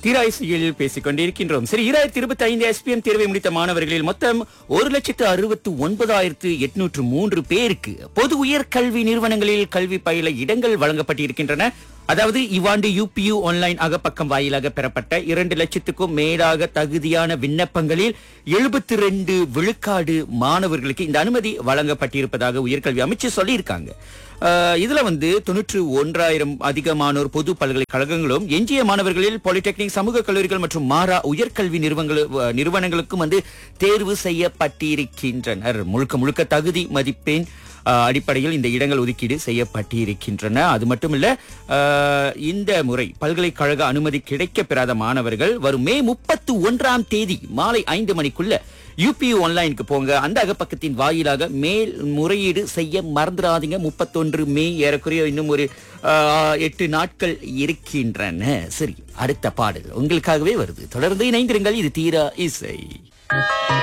தீராய்சியில் பேசிக் கொண்டிருக்கின்றோம் சரி இராயிரத்தி இருபத்தி ஐந்து எஸ்பிஎம் தேர்வை முடித்த மாணவர்களில் மொத்தம் ஒரு லட்சத்து அறுபத்து ஒன்பதாயிரத்து எட்நூற்று மூன்று பேருக்கு பொது உயர் கல்வி நிறுவனங்களில் கல்வி பயில இடங்கள் வழங்கப்பட்டிருக்கின்றன அதாவது இவ்வாண்டு யூபியு ஆன்லைன் அகப்பக்கம் வாயிலாக பெறப்பட்ட இரண்டு லட்சத்துக்கும் மேலாக தகுதியான விண்ணப்பங்களில் எழுபத்தி ரெண்டு விழுக்காடு மாணவர்களுக்கு இந்த அனுமதி வழங்கப்பட்டிருப்பதாக உயர்கல்வி அமைச்சர் சொல்லியிருக்காங்க அஹ், இதுல வந்து தொன்னூற்று ஒன்றாயிரம் அதிகமானோர் பொது பல்கலைக்கழகங்களும் எஞ்சிய மாணவர்களில் பாலிடெக்னிக் சமூக கல்லூரிகள் மற்றும் மாறா உயர்கல்வி நிறுவனங்கள் நிறுவனங்களுக்கும் வந்து தேர்வு செய்யப்பட்டிருக்கின்றனர் முழுக்க முழுக்க தகுதி மதிப்பெண் அஹ், அடிப்படையில் இந்த இடங்கள் ஒதுக்கீடு செய்யப்பட்டிருக்கின்றன அது மட்டுமில்ல அஹ், இந்த முறை பல்கலைக்கழக அனுமதி கிடைக்கப் பெறாத மாணவர்கள் வரும் மே முப்பத்து ஒன்றாம் தேதி மாலை ஐந்து மணிக்குள்ள யூபியூ ஆன்லைனுக்கு போங்க அந்த அகப்பக்கத்தின் வாயிலாக மேல் முறையீடு செய்ய மறந்துடாதீங்க முப்பத்தொன்று மே ஏறக்குறைய இன்னும் ஒரு அஹ், எட்டு நாட்கள் இருக்கின்றன சரி அடுத்த பாடல் உங்களுக்காகவே வருது தொடர்ந்து இணைந்திருங்கள் இது தீரா இசை